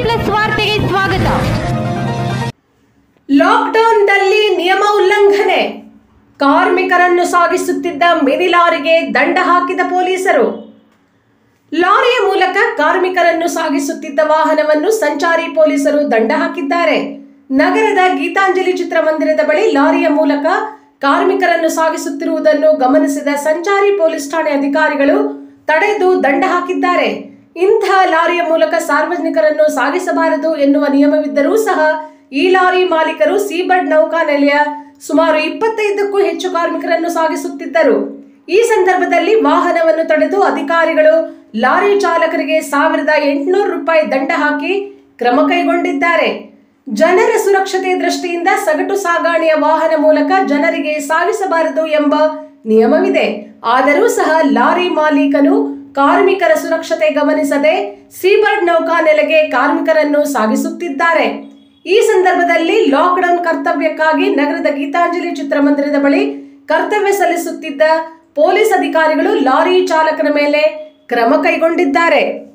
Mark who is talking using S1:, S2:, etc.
S1: plus ವಾರ್ತೆಗೆ ಸ್ವಾಗತ
S2: ಲಾಕ್ಡೌನ್ದಲ್ಲಿ ನಿಯಮ ಉಲ್ಲಂಘನೆ ಕಾರ್ಮಿಕರನ್ನು ಸಾಗಿಸುತ್ತಿದ್ದ ಮಿನಿ ಲಾರಿಗೆ ದಂಡ ಹಾಕಿದ ಪೊಲೀಸರು ಲಾರಿಯ ಮೂಲಕ ಕಾರ್ಮಿಕರನ್ನು ಸಾಗಿಸುತ್ತಿದ್ದ ವಾಹನವನ್ನು ಸಂಚಾರಿ ಪೊಲೀಸರು ದಂಡ ಹಾಕಿದ್ದಾರೆ ನಗರದ ಗೀತಾಂಜಲಿ ಚಿತ್ರಮಂದಿರದ ಬಳಿ ಲಾರಿಯ ಮೂಲಕ ಕಾರ್ಮಿಕರನ್ನು ಸಾಗಿಸುತ್ತಿರುವುದನ್ನು ಗಮನಿಸಿದ ಸಂಚಾರಿ ಪೊಲೀಸ್ ಠಾಣೆ ಅಧಿಕಾರಿಗಳು ತಡೆದು ದಂಡ ಹಾಕಿದ್ದಾರೆ ಇಂತಹ ಲಾರಿಯ ಮೂಲಕ ಸಾರ್ವಜನಿಕರನ್ನು ಸಾಗಿಸಬಾರದು ಎನ್ನುವ ನಿಯಮವಿದ್ದರೂ ಸಹ ಈ ಲಾರಿ ಮಾಲೀಕರು ಸೀಬರ್ಡ್ ನೌಕಾನೆಲೆಯ ಸುಮಾರು ಇಪ್ಪತ್ತೈದಕ್ಕೂ ಹೆಚ್ಚು ಕಾರ್ಮಿಕರನ್ನು ಸಾಗಿಸುತ್ತಿದ್ದರು ಈ ಸಂದರ್ಭದಲ್ಲಿ ವಾಹನವನ್ನು ತಡೆದು ಅಧಿಕಾರಿಗಳು ಲಾರಿ ಚಾಲಕರಿಗೆ ಸಾವಿರದ ಎಂಟುನೂರು ರೂಪಾಯಿ ದಂಡ ಹಾಕಿ ಕ್ರಮ ಕೈಗೊಂಡಿದ್ದಾರೆ ಜನರ ಸುರಕ್ಷತೆ ದೃಷ್ಟಿಯಿಂದ ಸಗಟು ಸಾಗಾಣೆಯ ವಾಹನ ಮೂಲಕ ಜನರಿಗೆ ಸಾಗಿಸಬಾರದು ಎಂಬ ನಿಯಮವಿದೆ ಆದರೂ ಸಹ ಲಾರಿ ಮಾಲೀಕನು ಕಾರ್ಮಿಕರ ಸುರಕ್ಷತೆ ಗಮನಿಸದೆ ಸೀಬರ್ಡ್ ನೌಕಾನೆಲೆಗೆ ಕಾರ್ಮಿಕರನ್ನು ಸಾಗಿಸುತ್ತಿದ್ದಾರೆ ಈ ಸಂದರ್ಭದಲ್ಲಿ ಲಾಕ್ಡೌನ್ ಕರ್ತವ್ಯಕ್ಕಾಗಿ ನಗರದ ಗೀತಾಂಜಲಿ ಚಿತ್ರಮಂದಿರದ ಬಳಿ ಕರ್ತವ್ಯ ಸಲ್ಲಿಸುತ್ತಿದ್ದ ಪೊಲೀಸ್ ಅಧಿಕಾರಿಗಳು ಲಾರಿ ಚಾಲಕನ ಮೇಲೆ ಕ್ರಮ ಕೈಗೊಂಡಿದ್ದಾರೆ